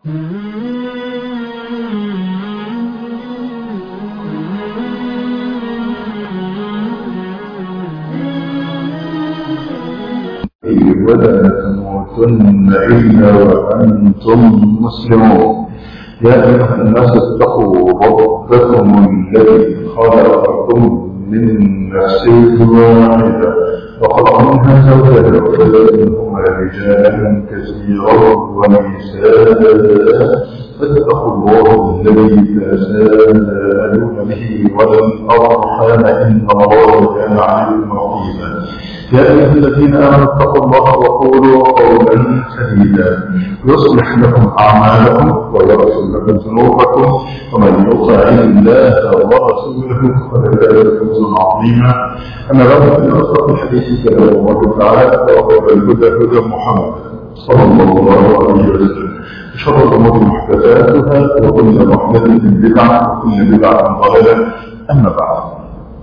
ولا تموتن إلا وأنتم مسلمون يا أيها الناس اتقوا ربكم الذي خلقكم من نفس واحدة وخلق منها زوجها وخلق منهما رجالا كثيرا ونساء فاتقوا الله الذي تساءلون به والأرحام إن الله كان عليكم رقيبا يا أيها الذين آمنوا اتقوا الله وقولوا قولا سديدا يصلح لكم أعمالكم ويغفر لكم ذنوبكم ومن يطع الله ورسوله فقد فاز فوزا عظيما أما بعد فإن أصدق الحديث كلام الله تعالى وخير الهدى هدى محمد صلى الله عليه وسلم شر الأمور محدثاتها وكل محدثة بدعة وكل بدعة ضلالة أما بعد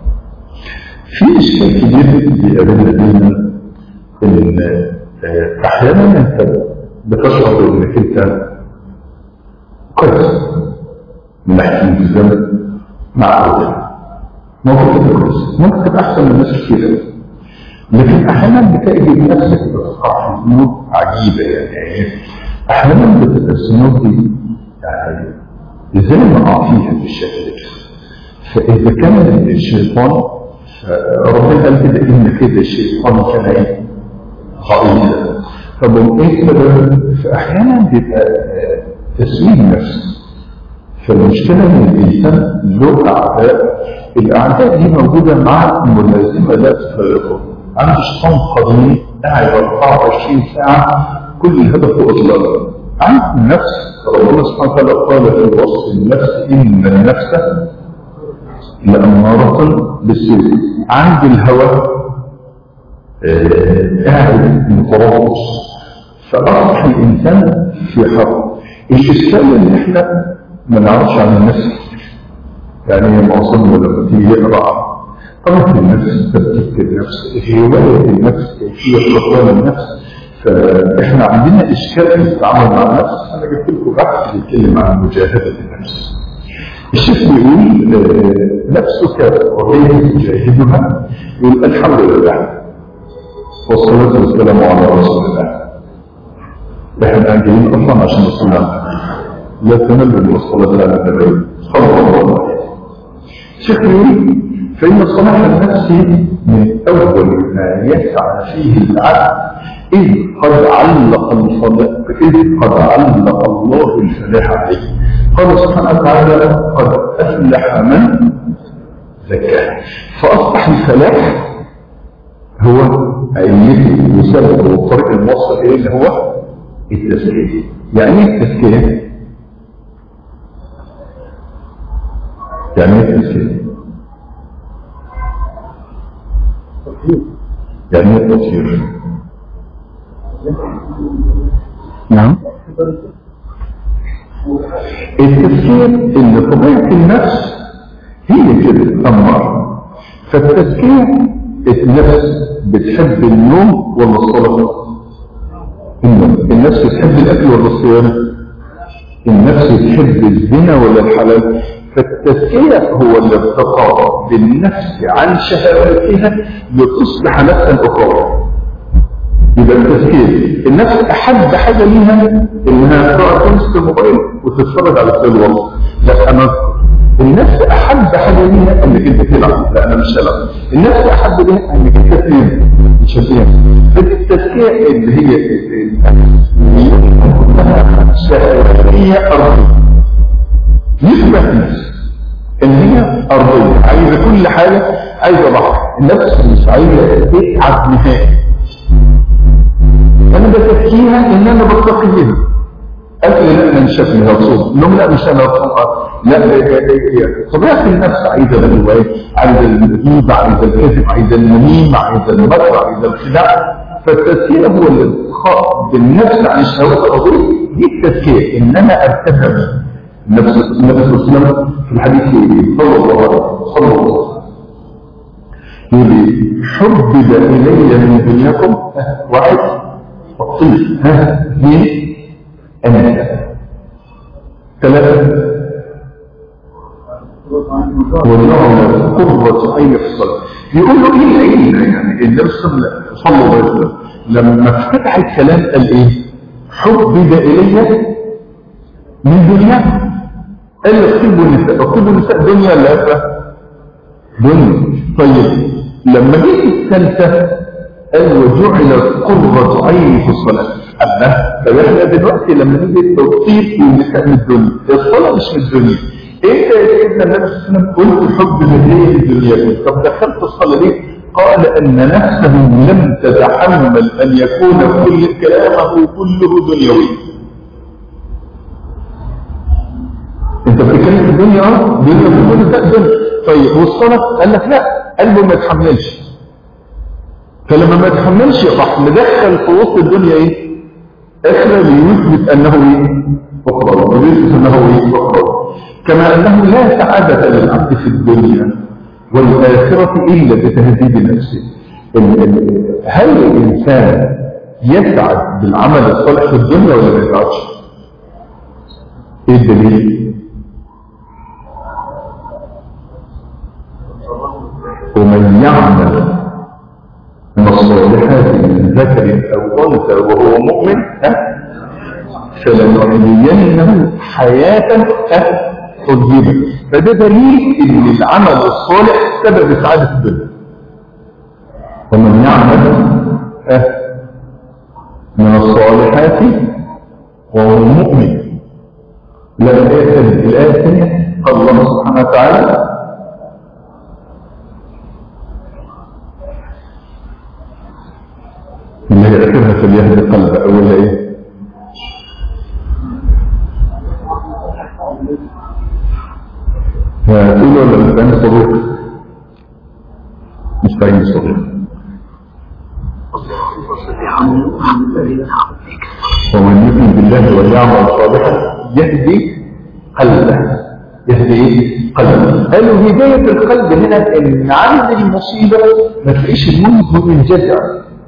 في إشكال كبير بيقابلنا دايما إن أحيانا أنت بتشعر إنك أنت كويس من ناحية الالتزام مع ربنا ممكن تبقى كويس ممكن تبقى أحسن من ناس كتير لكن أحيانا بتجد نفسك بتقع في ذنوب عجيبة يعني أحيانا بتبقى الذنوب دي يعني إزاي نقع فيها بالشكل ده فإذا كان الشيطان ربنا قال كده ان كده الشيطان كان ايه خائفا طب ايه السبب فاحيانا بيبقى تسويق نفس فالمشكله ان الانسان له اعداء الاعداء دي موجوده مع ملازمه لا تفارقه عنده شيطان قديم قاعد 24 ساعه كل هدفه اضلال عنده النفس ربنا سبحانه وتعالى قال في وصف النفس ان النفس لأمارة بالسوء عند الهوى قاعد متربص فأصبح الإنسان في حرب الإشكال إن إحنا ما نعرفش عن النفس يعني معظمنا لما تيجي يقرأ طبعا النفس ترتيب النفس هواية النفس كيفية خطوان النفس فإحنا عندنا إشكال في التعامل مع النفس أنا جبت لكم بحث بيتكلم عن مجاهدة النفس الشيخ بيقول نفسك وكيف تجاهدها يقول الحمد لله والصلاة والسلام على رسول الله احنا جايين اصلا عشان نصلي على النبي لا تمل من الصلاة على النبي صلى الله عليه وسلم الشيخ بيقول فإن صلاح النفس من أول ما يسعى فيه العبد إذ قد علق الصلاة إذ قد علق الله الفلاح عليه قال سبحانه وتعالى قد أفلح من زكاه فأصبح الفلاح هو علته وسبب وطريق الموصل إيه اللي هو التزكية يعني ايه التزكية؟ يعني ايه التزكية؟ يعني ايه التطهير؟ نعم التفكير اللي طبيعة النفس هي كده أمر فالتزكية النفس بتحب النوم ولا الصلاة النوم النفس بتحب الأكل ولا الصيام النفس بتحب الزنا ولا الحلال فالتزكية هو الارتقاء بالنفس عن شهواتها لتصبح نفسا أخرى يبقى التزكية النفس أحب حاجة ليها إنها تقعد تمسك الموبايل وتتفرج على الفيلم والله لا أنا النفس أحب حاجة ليها إنك أنت تلعب لا أنا مش هلعب النفس أحب ليها إنك أنت تنام مش هتنام التزكية اللي هي شهوية أرضية يشبه النفس إن هي أرضية عايزة كل حاجة عايزة بحر النفس مش عايزة تتعب نهائي انا بتفكيها ان انا بتقيها اكل لا انا مش هاكل هتصوم نوم لا مش انا هتصوم لا طبيعه النفس عايزه الروايه عايزه الغيبه عايزه الكذب عايزه النميمه عايزه المكر عايزه الخداع فالتزكيه هو الالتقاء بالنفس عن الشهوات الارضيه دي التزكيه ان انا ارتفع نفس النبي صلى الله عليه وسلم في الحديث صلى الله عليه وسلم يقول حبب الي من دنياكم وعيد الطيب ها مين أنت ثلاثة والنوع قرة عين في الصلاة يقول له ايه العين يعني النبي صلى الله عليه وسلم لما افتتح الكلام قال ايه حبب الي من دنيا قال لي اكتبوا النساء اكتبوا النساء دنيا ولا اخرى دنيا طيب لما جيت الثالثة قال وجعل قرة عين في الصلاة الله طب احنا دلوقتي لما نيجي التوصيف للنساء من الدنيا الصلاة مش من الدنيا انت يا سيدنا النبي صلى الله عليه وسلم قلت الحب من هي الدنيا طب دخلت الصلاة ليه؟ قال ان نفسه لم تتحمل ان يكون كل كلامه كله دنيوي انت بتتكلم في الدنيا اه دنيا بتقول ده دنيا طيب والصلاة قال لك لا قلبه ما يتحملش فلما ما يتحملش راح مدخل في وسط الدنيا ايه اخرى ليثبت انه ايه فقراء ويثبت انه ايه فقراء كما انه لا سعادة للعبد في الدنيا والآخرة إلا بتهذيب نفسه هل الإنسان يسعد بالعمل الصالح في الدنيا ولا ما يسعدش؟ ايه الدليل؟ ومن يعمل من الصالحات من ذكر او انثى وهو مؤمن فلنحيينه حياه طيبه فده دليل ان العمل الصالح سبب سعاده الدنيا ومن يعمل من الصالحات وهو مؤمن لا الآية الثانية الآية الثانية قال الله سبحانه وتعالى اللي يعتبرها في اليهد قلب أولا إيه هتقول ولا مش فاهم صديق مش فاهم صديق ومن يؤمن بالله ويعمل صالحا يهدي قلبه يهدي قلبه قالوا هداية القلب هنا ان عند المصيبة ما تلاقيش المنه منجزع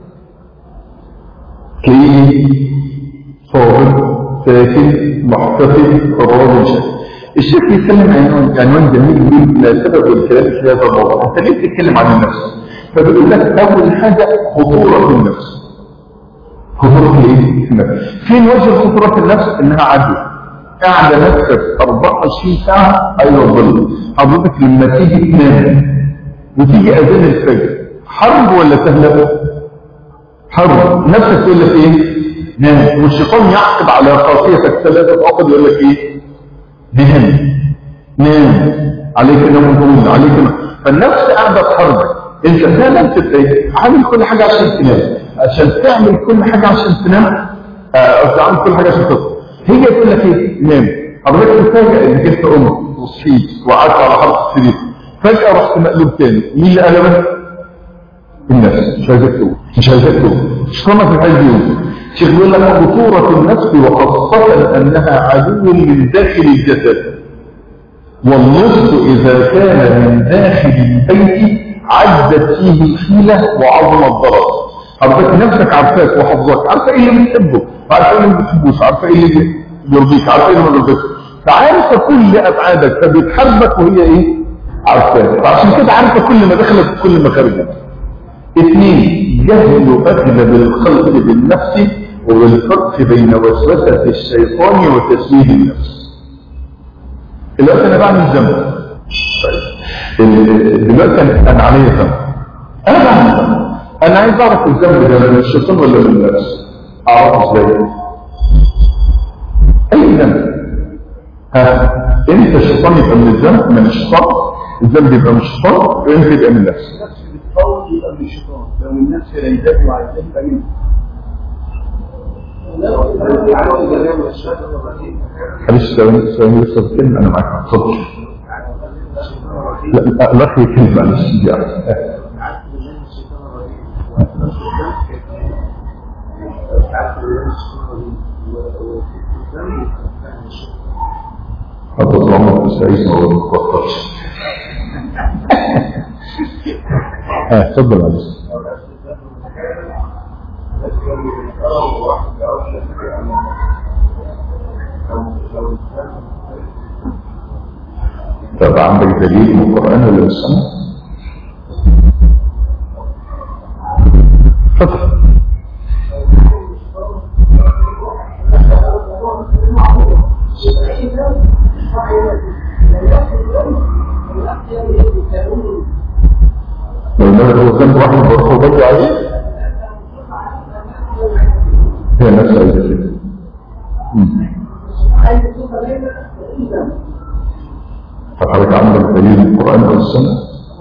تلاقيه صابر ساكن محتفل راضي شاكر الشيخ بيتكلم عن عنوان جميل يقول لا سبب الكلام في هذا الموضوع انت ليه بتتكلم عن النفس فبيقول لك اول حاجه خطوره النفس خطوره ايه النفس فين وجه خطوره النفس انها عدو قاعده نفسك 24 ساعه ايوه ظل حضرتك لما تيجي تنام وتيجي اذان الفجر حرب ولا سهله حرب نفسك تقول لك ايه نام والشيطان يعقد على خاصيتك ثلاثه عقد يقول لك ايه نام نام عليك نوم طويل عليك نوم فالنفس قاعده تحرك انت فعلا تبقى عامل كل حاجه عشان تنام عشان تعمل كل حاجه عشان تنام او تعمل كل حاجه عشان تصحى هي تقول لك ايه نام حضرتك تفاجئ انك انت قمت وصحيت وقعدت على حرف السرير فجاه رحت مقلوب تاني مين اللي قلبك؟ النفس مش عايزك تقول مش عايزك تقول شيطانك مش عايز يقول شيخ بيقول لك خطورة النفس وخاصة أنها عدو من داخل الجسد والنصف إذا كان من داخل البيت عدت فيه الحيلة وعظم الضرر حضرتك نفسك عارفاك وحفظك عارفة ايه اللي بتحبه عارفة ايه اللي ما بتحبوش عارفة ايه اللي يرضيك عارفة ايه اللي ما يرضيكش فعارفة كل أبعادك فبتحبك وهي ايه عارفاك فعشان كده عارفة كل ما دخلت وكل ما خرجت اثنين جهل أغلب الخلق بالنفس وبالفرق بين وسوسة الشيطان وتسويه النفس دلوقتي أنا بعمل ذنب طيب دلوقتي أنا علي ذنب أنا بعمل ذنب أنا عايز أعرف الذنب ده من الشيطان ولا من النفس أعرف إزاي أي ذنب ها أنت الشيطان يبقى من الذنب من الشيطان الذنب يبقى من الشيطان وأنت يبقى من النفس القول يبقى من الشيطان لو من النفس ليدك وعايزك يبقى منه معلش ثواني ثواني لسه بتكلم انا معاك اتفضل لا لا لا في كلمه معلش دي حضرت عمر بن سعيد ما بتفكرش اه اتفضل معلش طب عندك دليل من القرآن ولا من السنة؟ اتفضل لو ما هو ذنب واحد برضه عليه هي نفس الفكرة طب حضرتك عندك دليل من القرآن ولا السنة؟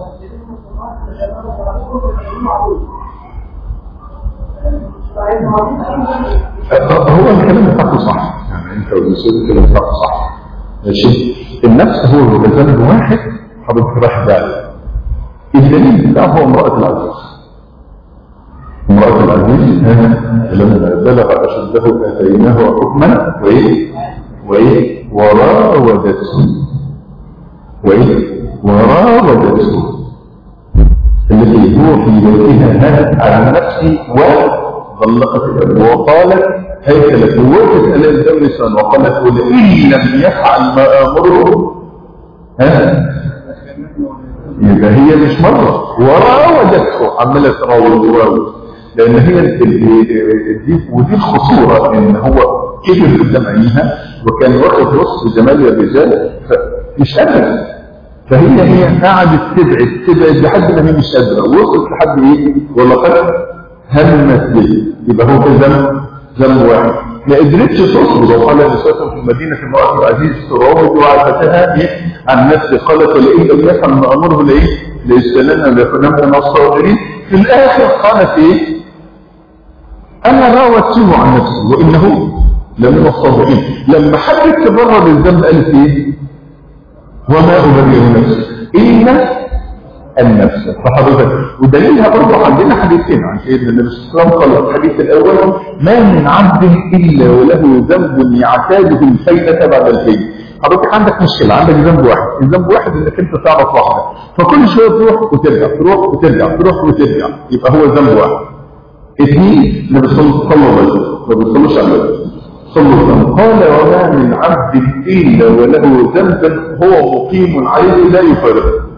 هو الكلام بتاعته صح يعني انت والمسؤول الكلام بتاعته صح ماشي النفس هو ذنب واحد حضرتك راح بالك الدليل بتاعه هو امرأة العزيز امرأة العزيز لما بلغ أشده آتيناه حكما وإيه وإيه وراودته وإيه وراودته التي هو في بيتها عن نفسه وغلقت الأبواب وقالت هيك لك وتسأل الدم وقالت ولئن لم يفعل ما آمره ها يبقى هي مش مرة وراودته عمالة تراود وراود لأن هي دي ودي الخطورة إن هو كبر قدام عينيها وكان واخد وصف جمال الرجال فمش قادر فهي هي قعدت تبعد تبعد لحد ما هي مش قادرة وصلت لحد إيه ولقد همت به يبقى هو كده ذنب ذنب واحد ما قدرتش تصبر وقال نسوة في المدينة امرأة العزيز تراود وعفتها إيه عن نفسه قالت ولئن لم يفعل ما أمره لإيه ليستلنا ليكون من الصابرين في الآخر قالت إيه أنا راودته عن نفسه وإنه لمن الصابرين لما حبت تبرر الذنب قالت إيه وما أبرئ نفسي إلا النفس فحضرتك ودليلها برضه عندنا حديثين عن سيدنا النبي صلى الله عليه وسلم قال الحديث الاول ما من عبد الا وله ذنب يعتاده الفيلة بعد الفيل حضرتك عندك مشكلة عندك ذنب واحد الذنب واحد انك انت تعرف واحدة فكل شوية تروح وترجع تروح وترجع تروح وترجع يبقى هو ذنب واحد اثنين النبي صلى الله عليه وسلم ما بيصلوش على النبي صلى الله عليه وسلم قال وما من عبد الا وله ذنب هو مقيم عليه لا يفارقه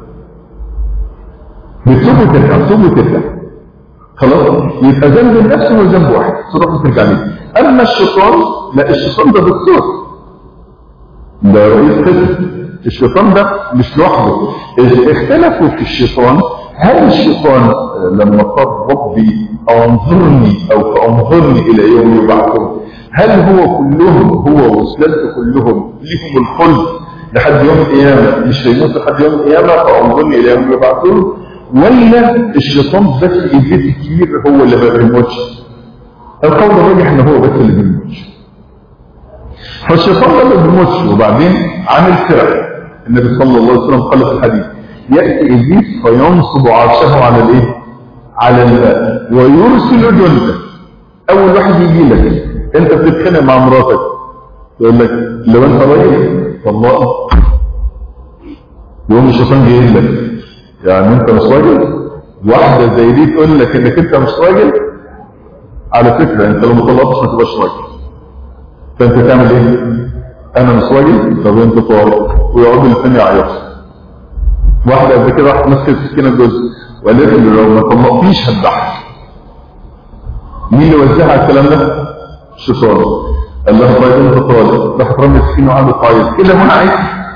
بتسوق وترجع تسوق وترجع خلاص يبقى ذنب النفس هو ذنب واحد تروح وترجع ليه اما الشيطان لا الشيطان ده بالصوت ده رئيس قسم الشيطان ده مش لوحده اختلفوا في الشيطان هل الشيطان لما قال ربي انظرني او فانظرني الى يوم يبعثون هل هو كلهم هو وسلالته كلهم لهم الخلد لحد يوم القيامه مش هيموت لحد يوم القيامه فانظرني الى يوم يبعثون ولا الشيطان بس ابليس الكبير هو اللي ما بيموتش القول الراجح ان هو بس اللي بيموتش فالشيطان ده ما بيموتش وبعدين عامل فرق النبي صلى الله عليه وسلم قال في الحديث ياتي ابليس فينصب عرشه على الايه على الماء ويرسل جنده اول واحد يجي لك انت بتتخانق مع مراتك يقول لك لو انت راجل طلقها يقوم الشيطان جاي لك يعني انت مش راجل واحدة زي دي تقول لك انك انت مش راجل على فكرة انت لو ما طلقتش ما تبقاش راجل فانت تعمل ايه انا مش راجل طب انت طارق ويقعدوا الاثنين يعيطوا واحدة قبل كده راحت ماسكة السكينة جوز وقالت له لو ما طلقتيش هذبحك مين اللي وزعها الكلام ده؟ الشيطان قال لها طيب انت طالق راحت رمي السكينة وقعدت تعيط كده هنا عايز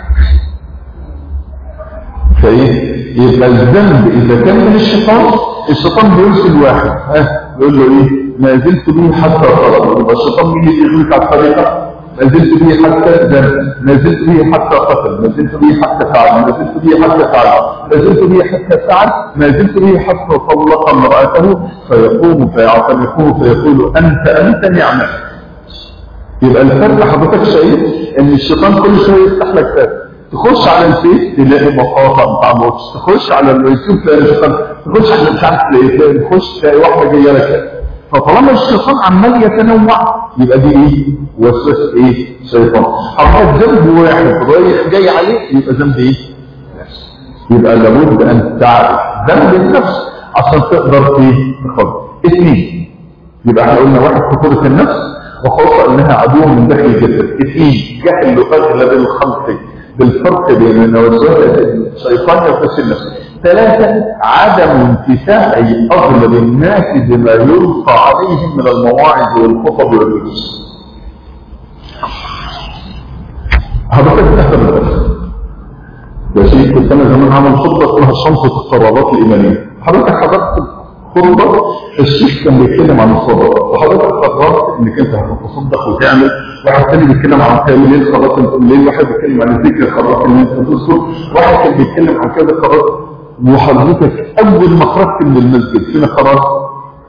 فايه يبقى الذنب اذا كان من الشيطان الشيطان بيرسل واحد ها يقول له ايه ما زلت به حتى طلب يبقى الشيطان مين اللي يغلق على الطريقه ما زلت به حتى ذنب ما زلت به حتى قتل ما زلت به حتى فعل ما زلت به حتى فعل ما زلت به حتى فعل ما زلت به حتى طلق امراته فيقوم فيعتنقه فيقول انت انت نعمه يبقى الفرق حضرتك شايف ان الشيطان كل شويه يفتح لك باب تخش على الفيس تلاقي مقاطع بتاع موتش تخش على اليوتيوب تلاقي الشيطان تخش على مش عارف تلاقي تلاقي تخش تلاقي واحده جايه لك فطالما الشيطان عمال يتنوع يبقى دي ايه وسوسه ايه شيطان حضرتك ذنب واحد رايح جاي عليه يبقى ذنب ايه نفس يبقى لابد ان تعرف ذنب النفس عشان تقدر ايه تاخد اثنين يبقى احنا قلنا واحد خطوره النفس وخاصه انها عدو من داخل الجسد اثنين جهل اغلب الخلق بالفرق بين وسوسة الشيطان ووسوسة النفس ثلاثة عدم انتفاع أغلب الناس بما يلقى عليهم من المواعظ والخطب والدروس حضرتك تحضر الدرس يا سيدي كنت انا زمان عامل خطبه اسمها شنطه القرارات الايمانيه حضرتك حضرت خطبه الشيخ كان بيتكلم عن الصدقه وحضرتك قررت انك انت هتتصدق وتعمل واحد تاني بيتكلم عن قيام الليل قررت انت الليل واحد بيتكلم عن الذكر قررت ان انت تذكر واحد كان بيتكلم عن كذا قررت وحضرتك اول ما خرجت من المسجد فينا قرار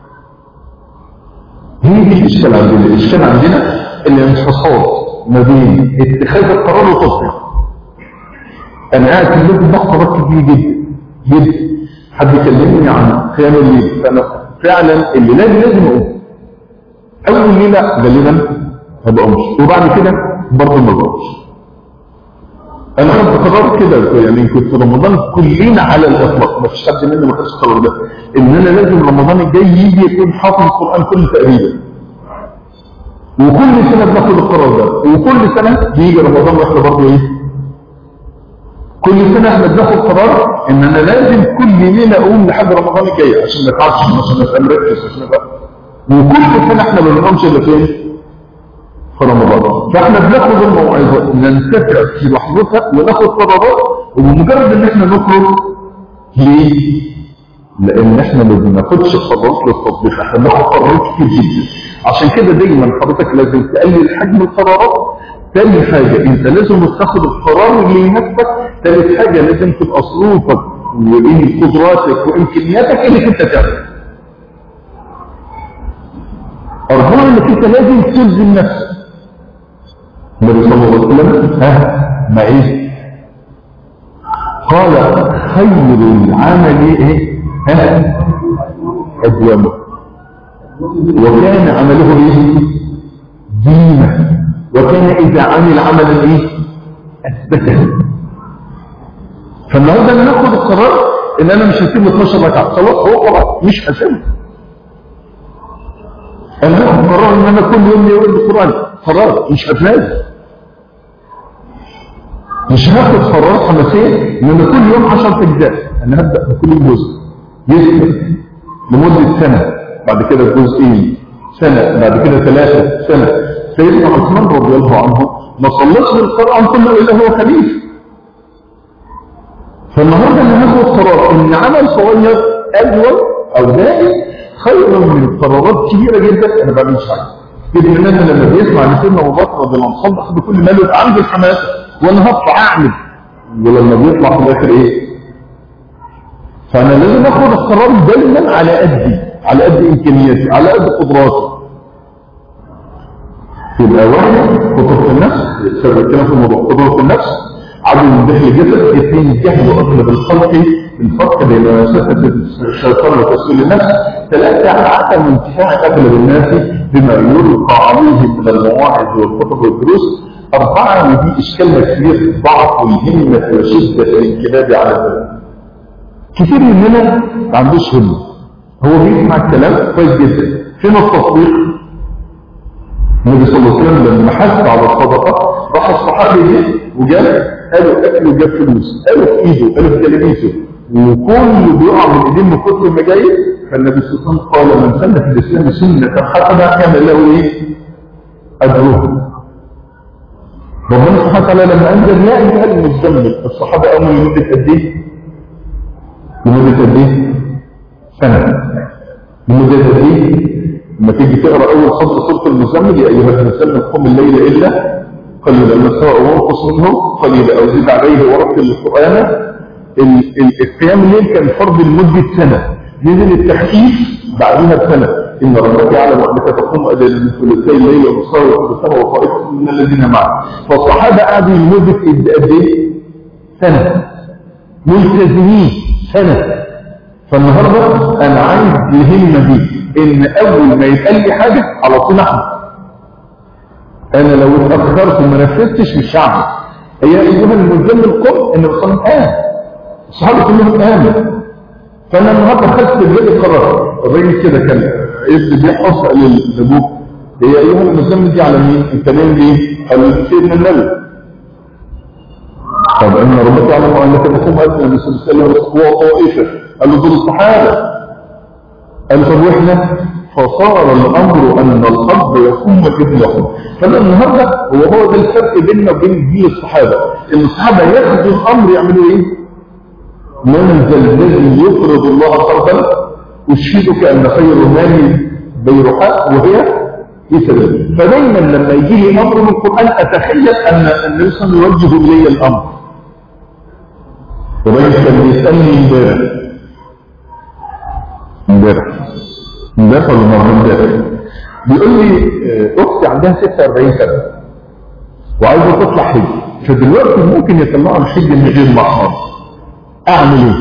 هي دي الاشكال عندنا الاشكال عندنا الانفصال ما بين اتخاذ القرار وتطبيقه انا قاعد في الليل باخد قرارات كتير جدا جدا حد يكلمني عن قيام الليل فانا فعلا الليله دي لازم اقوم اول ليله غالبا هبقى امشي وبعد كده برضه ما بقومش انا خدت قرار كده يعني كنت في رمضان كلنا على الاطلاق ما فيش حد مننا ما خدش القرار ده ان انا لازم رمضان الجاي يجي يكون حافظ القران كله تقريبا وكل سنه بناخد القرار ده وكل سنه بيجي رمضان واحنا برضه ايه كل سنه احنا بناخد قرار ان انا لازم كل ليله اقوم لحد رمضان الجاي عشان ما اتعبش عشان ابقى مركز عشان ابقى وكل سنه احنا ما بنقومش الا فين؟ في رمضان فاحنا بناخد الموعظه ننتفع في لحظتها وناخد قرارات وبمجرد ان احنا نخرج ليه؟ لان احنا ما بناخدش قرارات للتطبيق احنا بناخد قرارات كتير جدا عشان كده دايما حضرتك لازم تقلل حجم القرارات تاني حاجة انت لازم تاخد القرار اللي يناسبك تالت حاجة لازم تبقى ظروفك وايه قدراتك وامكانياتك انك انت تعمل اربعة انك انت لازم تلزم نفسك النبي صلى الله عليه وسلم ها ما ايه قال خير العمل ايه ها ادومه وكان عمله ايه دينه وكان إذا عمل عملا إيه أثبته فالنهارده انا ناخد القرار ان انا مش هسيب 12 ركعه خلاص هو خلاص مش هسيبه انا ناخد قرار ان انا كل يوم يقول القران خلاص مش هتنازل مش هاخد قرارات حماسيه ان انا كل يوم 10 اجزاء انا هبدا بكل يوم جزء يثبت لمده سنه بعد كده جزئين سنه بعد كده ثلاثه سنه سيدنا عثمان رضي الله عنه ما صلىش بالقرآن كله إلا هو خليفة فالنهارده اللي ناخد قرار ان عمل صغير اجول او دائم خير من قرارات كبيره جدا انا ما بعملش حاجه ابن الناس لما بيسمع ان سيدنا ابو بكر رضي الله عنه صدق بكل ماله يبقى عنده الحماسه وانا هطلع اعمل ولما بيطلع في الاخر ايه؟ فانا لازم اخد القرار دايما على قدي على قد امكانياتي على قد قدراتي يبقى واحد خطر في النفس سبب الكلام في الموضوع خطر في النفس عدم الدخل الجسد اثنين جهل اغلب الخلق الفرق بين وسوسه الشيطان وتسويل النفس ثلاثه عدم انتفاع اغلب الناس بما يلقى عليهم من المواعظ والخطب والدروس اربعه ودي اشكالنا كبير ضعف الهمه وشده الانقلاب على البلد كثير مننا ما عندوش همه هو بيسمع الكلام كويس جدا فين التطبيق النبي صلى الله عليه وسلم لما حث على الصدقه راح الصحابي دي وجاب قالوا اكل وجاب فلوس قالوا في ايده قالوا في جلابيته وكله بيقع من ايديه من كتر ما جاي فالنبي صلى الله عليه وسلم قال من سن في الاسلام سنه حسنه كان له ايه؟ اجره ربنا سبحانه وتعالى لما انزل يا ايها المزمل الصحابه قاموا لمده قد ايه؟ لمده قد ايه؟ سنه لمده قد ايه؟ لما تيجي تقرا اول خط سوره المزمل يا ايها المزمل قم الليل الا قليلا نساء وانقص منه قليلا او زد عليه ورتل القران القيام الليل كان فرض لمده سنه نزل التخفيف بعدها بسنه ان ربك يعلم انك تقوم ادنى من ثلثي الليل ونصار وثلثه وطائفه من الذين معك فالصحابه قعدوا لمده قد ايه؟ سنه ملتزمين سنه فالنهارده انا عايز الهمه دي ان اول ما يتقال لي حاجه على طول احمد انا لو اتاخرت وما نفذتش مش هعمل هي ايها المزمل قم ان الصلاه قام الصحابه كلهم قاموا فانا النهارده خدت بالي القرار الراجل كده كان ابن بيحفظ لابوه هي ايها المزمل دي على مين؟ انت نايم ليه؟ قال سيدنا النبي طب ان ربك يعلم انك تقوم ادنى النبي صلى الله عليه وسلم وطائفه قال له دول الصحابه قال طب واحنا فصار الامر ان الاب يقوم ابنه فانا النهارده هو هو ده الفرق بيننا وبين جيل الصحابه ان الصحابه ياخدوا الامر يعملوا ايه؟ من ذا الذي يقرض الله قرضا اشهدك ان خير المال بيرحاء وهي في سبيل فدايما لما يجي لي امر من القران اتخيل ان النبي صلى الله عليه وسلم يوجه الي الامر وبين كان بيسالني امبارح امبارح امبارح ولا مره امبارح بيقول لي آه، اختي عندها 46 سنه وعايزه تطلع حج فدلوقتي ممكن يطلعوا الحج من غير محرم اعمل ايه؟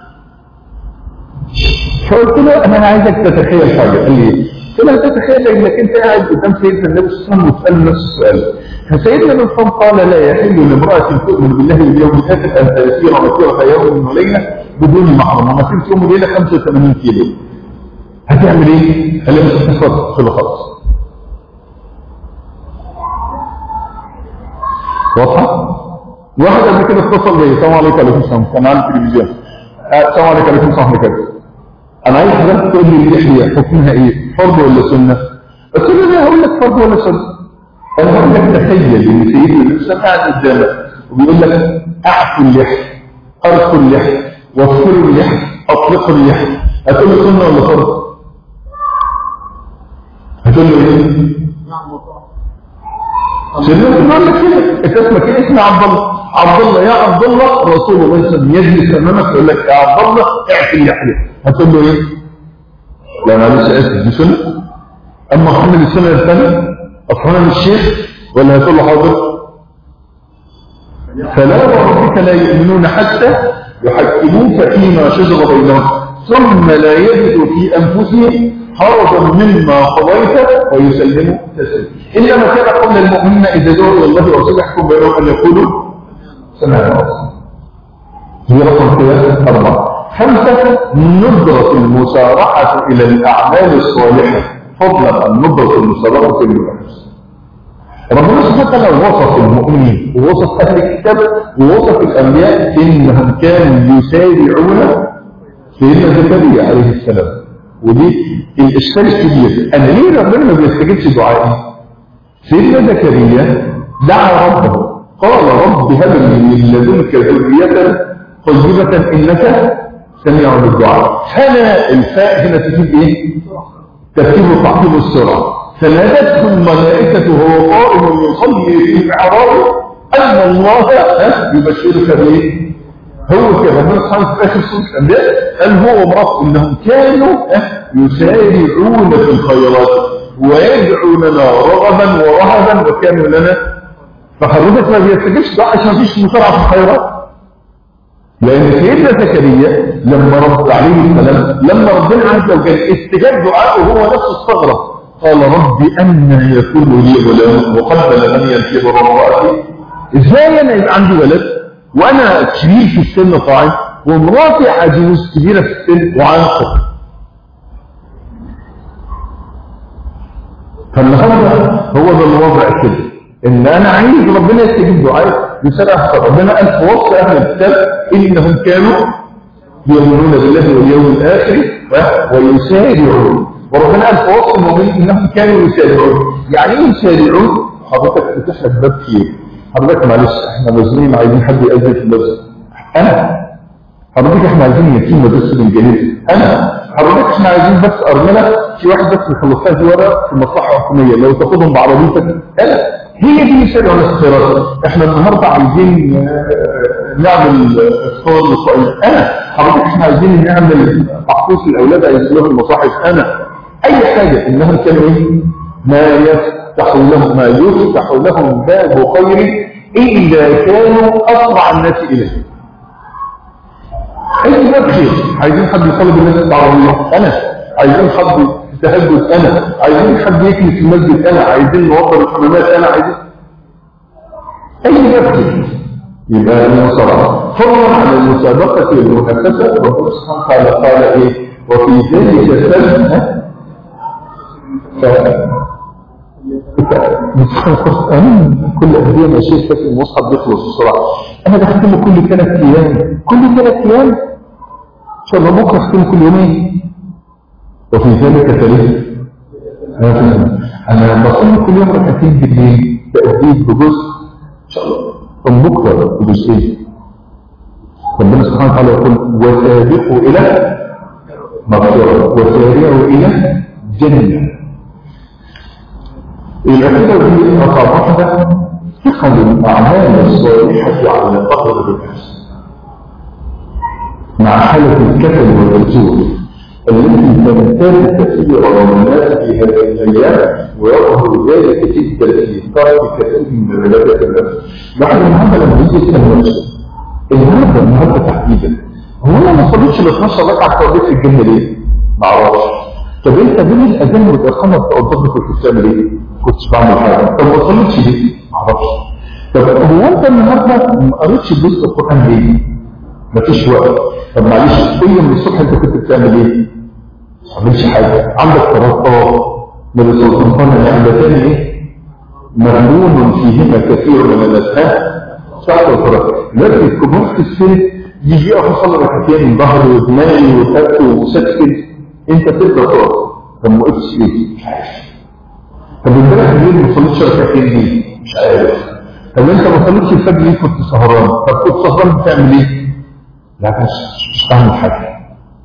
فقلت له انا عايزك تتخيل حاجه قال لي ايه؟ قلت له تتخيل انك انت قاعد قدام سيدنا النبي صلى الله عليه وسلم وتساله نفس السؤال فسيدنا النبي صلى الله عليه وسلم قال لا يحل لامراه تؤمن بالله واليوم الاخر ان تسير مسيره يوم وليله بدون محرم ومسيره يوم وليله 85 كيلو هتعمل ايه؟ قال لي مش هتفضل قلت له خلاص واضحه؟ واحد قبل كده اتصل بيا السلام عليكم وعليكم السلام كان على التلفزيون آه، السلام عليكم وعليكم السلام ورحمه الله انا عايز حضرتك تقول لي اللحيه حكمها ايه؟ فرض ولا سنه؟ قلت له لا هقول لك فرض ولا سنه انا هقول لك تخيل ان سيدنا النبي قاعد قدامك وبيقول لك اعفوا اللحيه ارخوا اللحيه وفروا اللحيه اطلقوا اللحيه هتقول له سنه ولا فرض؟ هتقول له ايه؟ نعم وطاعة سيدنا بيقول لك كده انت اسمك ايه اسمي عبد الله عبد الله يا عبد الله رسول الله صلى الله عليه وسلم يجلس امامك يقول لك يا عبد الله اعفي اللحيه هتقول له ايه؟ لا معلش اسف دي سنه اما محمد السنه الثانيه اصلا مش شيخ ولا هتقول له حاضر فلا وربك لا يؤمنون حتى يحكموك فيما شجر بينهم ثم لا يجدوا في انفسهم حرجا مما قضيت ويسلموا تسليما انما كان قول المؤمنين اذا دعوا الى الله ورسوله يحكم بينهم ان يقولوا سمعنا وأطعنا. هي رقم كده أربعة خمسة ندرة المسارعة إلى الأعمال الصالحة فضلا عن ندرة المسارعة إلى النفس ربنا سبحانه وتعالى وصف المؤمنين ووصف أهل الكتاب ووصف الأنبياء إنهم كانوا يسارعون سيدنا زكريا عليه السلام ودي الإشكال الكبير أنا ليه ربنا ما بيستجيبش دعائي؟ سيدنا زكريا دعا ربه قال رب هب لي من لدنك ذرية طيبة إنك سميع الدعاء فلا الفاء هنا تجيب إيه؟ ترتيب التعقيب السرعة فنادته الملائكة وهو قائم يصلي في المعراج أن الله ها، يبشرك بإيه؟ هو كده ربنا سبحانه في آخر سورة الأنبياء قال هو ومرأة إنهم كانوا ها، يسارعون في الخيرات ويدعوننا رغبا ورهبا وكانوا لنا فحضرتك ما بيستجيبش دعاء عشان مفيش مسارعة في الخيرات لأن سيدنا زكريا لما رب عليه السلام لما ربنا عز وجل استجاب دعاءه هو نفسه استغرب قال رب أن يكون لي غلام وقد بلغني الكبر وامرأتي ازاي انا يبقى عندي ولد وانا كبير في السن طاعن ومراتي عجوز كبيره في السن وعاقر فالنهارده هو ده الوضع كده ان انا عايز ربنا يستجيب دعائي بسرعه ربنا قال في وصف اهل الكتاب انهم كانوا يؤمنون بالله واليوم الاخر و- ويسارعون وربنا قال في وصف المؤمنين انهم كانوا يسارعون يعني ايه يسارعون حضرتك فتح لك باب خير حضرتك معلش احنا مزنين عايزين حد يأذن في المسجد انا حضرتك احنا عايزين يتيم بس بالجنيه انا حضرتك احنا عايزين بس ارمله في واحد بس يخلصها دي ورا في مصلحه حكوميه لو تاخدهم بعربيتك انا هي دي سر على الخيرات احنا النهارده عايزين آه، نعمل آه، افطار للصائمين انا حضرتك احنا عايزين نعمل محفوظ الاولاد هيسلوها المصاحف انا اي حاجه انهم كانوا ايه ما يفتح لهم ما يفتح لهم باب خير الا كانوا اسرع الناس اليه اي باب خير عايزين حد يصلي بالناس العربيه انا عايزين حد تهجد انا عايزين حد يكنس في المسجد انا عايزين نوفر الحمامات انا عايزين اي باب خير يبقى المصارعه فضلا عن المسابقه المؤسسه ربنا سبحانه وتعالى قال ايه وفي ذلك فلها ف... بتاع القرآن كل قد ايه ما شيء فاكر المصحف بيخلص بسرعة أنا بختمه كل ثلاث أيام كل ثلاث أيام إن شاء الله بكرة أختمه كل يومين وفي ذلك دليل أنا بصلي كل يوم ركعتين بالليل تأديب بجزء إن شاء الله من بكرة بجزئين ربنا سبحانه وتعالى يقول وسابقوا إلى مغفرة وسارعوا إلى جنة العقيدة دي رقم واحدة ثقل الأعمال الصالحة على قدر النفس مع حالة الكسل والرجوع التي تمتاز كثيرا والناس في هذه الايام ويظهر ذلك جدا في ترك كثير من عبادات النفس نحن النهارده لما يجي يسال نفسه النهارده النهارده تحديدا هو انا ما صليتش ال 12 ركعه بتوع في الجنه ليه؟ ما اعرفش طب انت بين الاذان والاقامه بتوع الظهر كنت بتعمل ايه؟ كنتش بعمل حاجه طب ما صليتش ليه؟ ما اعرفش طب هو انت النهارده ما قريتش جزء القران ليه؟ مفيش وقت طب معلش كل من الصبح انت كنت بتعمل ايه؟ ما عملش حاجه عندك قرارات اه من السلطان النعمتان ايه؟ مغنون فيهما كثير من الاسهاب صح وفرق لكن كبار في السن يجي يقف يصلي ركعتين من ظهري ودماغي وفكي ومسكت انت تبدا تقف طب ما وقفتش ليه؟ مش عارف طب امبارح بالليل ما صليتش ركعتين ليه؟ مش عارف طب انت ما صليتش الفجر ليه كنت سهران؟ طب كنت سهران بتعمل ايه؟ لا مش مش بعمل حاجه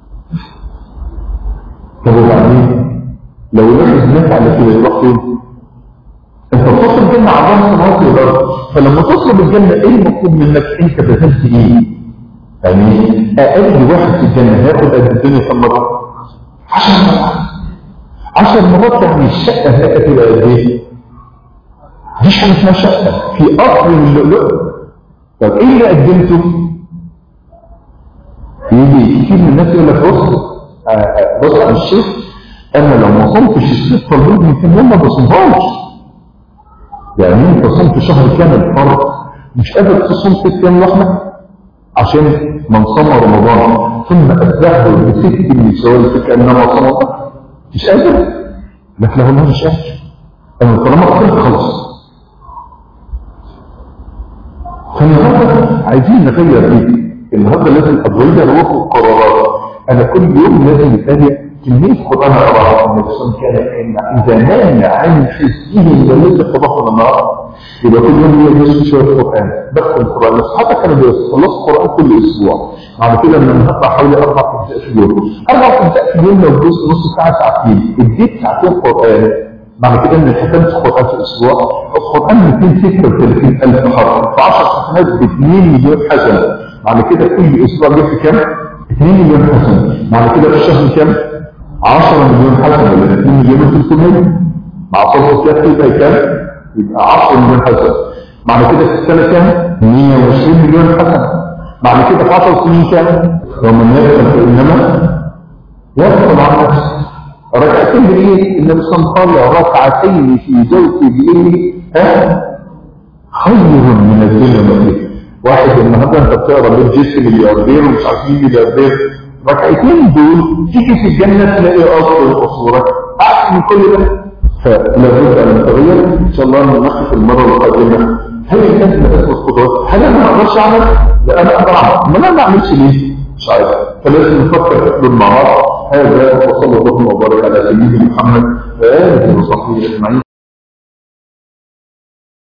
طب وبعدين لو الواحد مات على كده يروح فين؟ انت بتصل الجنة على الله سبحانه وتعالى فلما تصل الجنة ايه المطلوب منك انت بذلت ايه؟ يعني اقل واحد في الجنة هياخد قد الدنيا كم مرة؟ 10 مرات 10 مرات يعني الشقة هناك تبقى قد ايه؟ مفيش حاجة اسمها شقة في قصر من اللؤلؤ طب ايه اللي قدمته؟ يجي كتير من الناس يقول لك بص بص على الشيخ انا لو ما صمتش الست فرض يمكن هم ما بصمهاش يعني انت صمت شهر كامل فرض مش قادر تصوم ست ايام لوحدك عشان من صام رمضان ثم اتبعه بست من سوال كانما صام مش قادر لكن هو مش قادر انا طالما قدرت خلاص فالنهارده عايزين نغير ايه؟ النهارده لازم اتغير روح القرارات انا كل يوم لازم يتابع كميه قران اقراها النبي صلى الله عليه وسلم كان اذا نام عن حسه وليس قضاء النهار يبقى كل يوم يجلس شويه قران بختم القران اصحابك كانوا بيخلصوا القران كل اسبوع بعد كده لما نقطع حوالي اربع اجزاء في اليوم اربع اجزاء في اليوم لو جزء نص ساعه ساعتين اديت ساعتين قران بعد كده ان ختمت القران في اسبوع القران 236000 حرف في 10 حسنات ب 2 مليون حسنه بعد كده كل اسبوع جبت كام؟ 2 مليون حسنه بعد كده في الشهر كام؟ 10 مليون حسنه ولا 2 مليون 300 مع صوت الكاف يبقى كام؟ يبقى 10 مليون حسنه بعد كده في السنه كام؟ 120 مليون حسنه بعد كده في 10 سنين كام؟ ومن يغفر فانما يغفر عن نفسه ركعتين بالليل النبي صلى الله عليه وسلم ركعتين في جوف الليل ها خير من الدنيا وما فيها واحد النهارده انت بتقرا بيت جيسي ملياردير ومش عارف مين ملياردير ركعتين دول تيجي في الجنه تلاقي اصل قصورك احسن من كل ده فلا بد ان نتغير ان شاء الله نناقش المره القادمه هل الناس بتاخد قدرات؟ هل انا ما اقدرش اعمل؟ لا انا اقدر اعمل، ما انا ما اعملش ليه؟ مش عارف فلازم نفكر في المعاصي هذا وصلى الله وبارك على سيدنا محمد واله وصحبه اجمعين